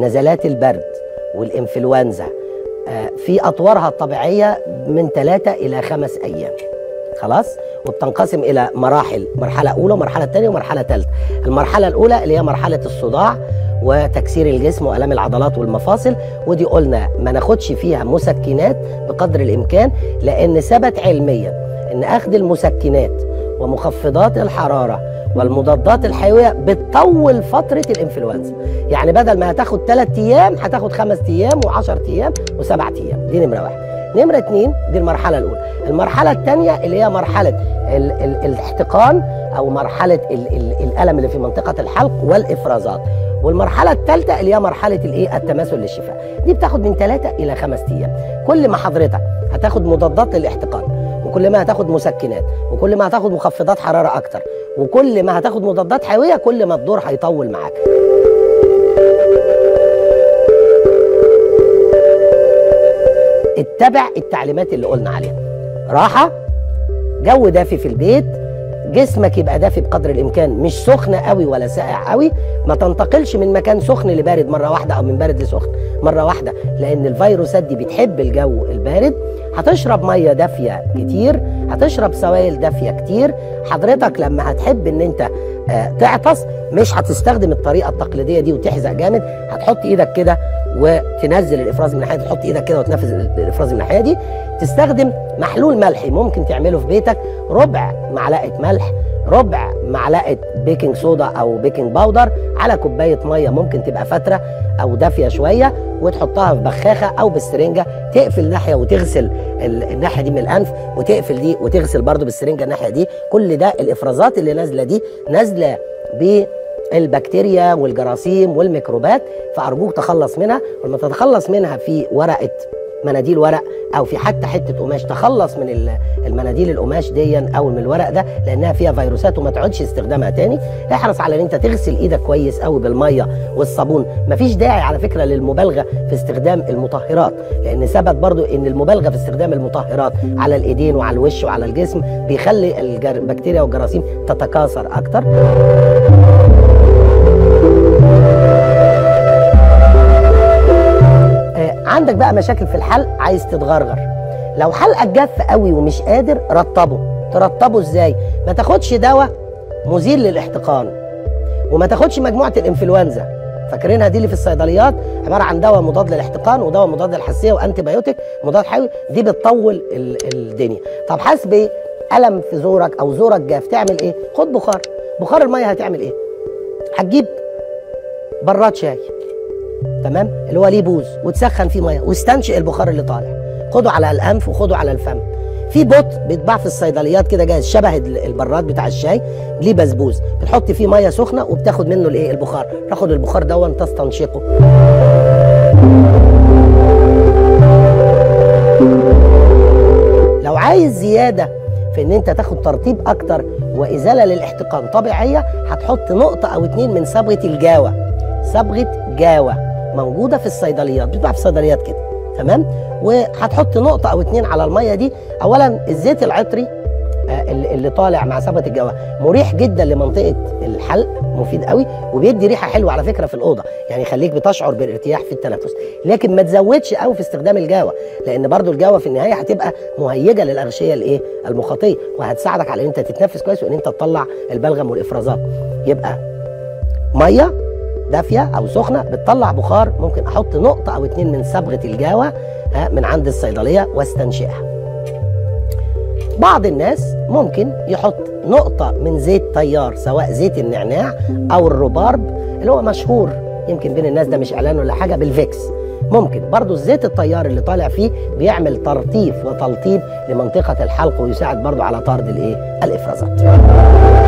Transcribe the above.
نزلات البرد والانفلونزا آه، في اطوارها الطبيعيه من ثلاثة الى خمس ايام خلاص وبتنقسم الى مراحل مرحله اولى ومرحله ثانيه ومرحله ثالثه المرحله الاولى اللي هي مرحله الصداع وتكسير الجسم والام العضلات والمفاصل ودي قلنا ما ناخدش فيها مسكنات بقدر الامكان لان ثبت علميا ان اخذ المسكنات ومخفضات الحراره والمضادات الحيويه بتطول فتره الانفلونزا يعني بدل ما هتاخد 3 ايام هتاخد 5 ايام و10 ايام و7 ايام دي نمره واحد نمرة اتنين دي المرحلة الأولى المرحلة الثانية اللي هي مرحلة ال ال الاحتقان أو مرحلة ال ال الألم اللي في منطقة الحلق والإفرازات والمرحلة الثالثة اللي هي مرحلة الإيه التماثل للشفاء دي بتاخد من ثلاثة إلى خمس أيام كل ما حضرتك هتاخد مضادات للاحتقان وكل ما هتاخد مسكنات وكل ما هتاخد مخفضات حرارة أكتر وكل ما هتاخد مضادات حيوية كل ما الدور هيطول معاك اتبع التعليمات اللي قلنا عليها راحة جو دافي في البيت جسمك يبقى دافي بقدر الامكان مش سخن قوي ولا ساقع قوي ما تنتقلش من مكان سخن لبارد مره واحده او من بارد لسخن مره واحده لان الفيروسات دي بتحب الجو البارد هتشرب ميه دافيه كتير هتشرب سوائل دافيه كتير حضرتك لما هتحب ان انت آه تعطس مش هتستخدم الطريقه التقليديه دي وتحزق جامد هتحط ايدك كده وتنزل الافراز من الناحيه دي تحط ايدك كده وتنفذ الافراز من الناحيه دي تستخدم محلول ملحي ممكن تعمله في بيتك ربع معلقه ملح ربع معلقه بيكنج صودا او بيكنج باودر على كوبايه ميه ممكن تبقى فتره او دافيه شويه وتحطها في بخاخه او بالسرنجه تقفل ناحيه وتغسل الناحيه دي من الانف وتقفل دي وتغسل برده بالسرنجه الناحيه دي كل ده الافرازات اللي نازله دي نازله ب البكتيريا والجراثيم والميكروبات فارجوك تخلص منها ولما تتخلص منها في ورقه مناديل ورق او في حتى حته قماش تخلص من المناديل القماش دي او من الورق ده لانها فيها فيروسات وما تعودش استخدامها تاني احرص على ان انت تغسل ايدك كويس قوي بالميه والصابون مفيش داعي على فكره للمبالغه في استخدام المطهرات لان ثبت برضو ان المبالغه في استخدام المطهرات على الايدين وعلى الوش وعلى الجسم بيخلي البكتيريا والجراثيم تتكاثر اكتر عندك بقى مشاكل في الحلق عايز تتغرغر لو حلقك جاف قوي ومش قادر رطبه ترطبه ازاي ما تاخدش دواء مزيل للاحتقان وما تاخدش مجموعه الانفلونزا فاكرينها دي اللي في الصيدليات عباره عن دواء مضاد للاحتقان ودواء مضاد للحساسيه وانتي بايوتيك مضاد حيوي دي بتطول الدنيا طب حاسس بايه الم في زورك او زورك جاف تعمل ايه خد بخار بخار الميه هتعمل ايه هتجيب براد شاي تمام اللي هو ليه بوز وتسخن فيه ميه واستنشق البخار اللي طالع خده على الانف وخده على الفم في بوت بيتباع في الصيدليات كده جاهز شبه البراد بتاع الشاي ليه بسبوس بتحط فيه ميه سخنه وبتاخد منه الايه البخار تاخد البخار دون تستنشقه لو عايز زياده في ان انت تاخد ترطيب اكتر وازاله للاحتقان طبيعيه هتحط نقطه او اتنين من صبغه الجاوه صبغه جاوه موجوده في الصيدليات بتتباع في الصيدليات كده تمام وهتحط نقطه او اتنين على الميه دي اولا الزيت العطري اللي طالع مع صبغه الجوه مريح جدا لمنطقه الحلق مفيد قوي وبيدي ريحه حلوه على فكره في الاوضه يعني يخليك بتشعر بالارتياح في التنفس لكن ما تزودش قوي في استخدام الجاوه لان برضو الجاوه في النهايه هتبقى مهيجه للاغشيه الايه المخاطيه وهتساعدك على ان انت تتنفس كويس وان انت تطلع البلغم والافرازات يبقى ميه دافيه او سخنه بتطلع بخار ممكن احط نقطه او اتنين من صبغه الجاوه من عند الصيدليه واستنشقها بعض الناس ممكن يحط نقطة من زيت طيار سواء زيت النعناع أو الربارب اللي هو مشهور يمكن بين الناس ده مش إعلان ولا حاجة بالفيكس ممكن برضو الزيت الطيار اللي طالع فيه بيعمل ترطيف وتلطيب لمنطقة الحلق ويساعد برضو على طرد الإيه؟ الإفرازات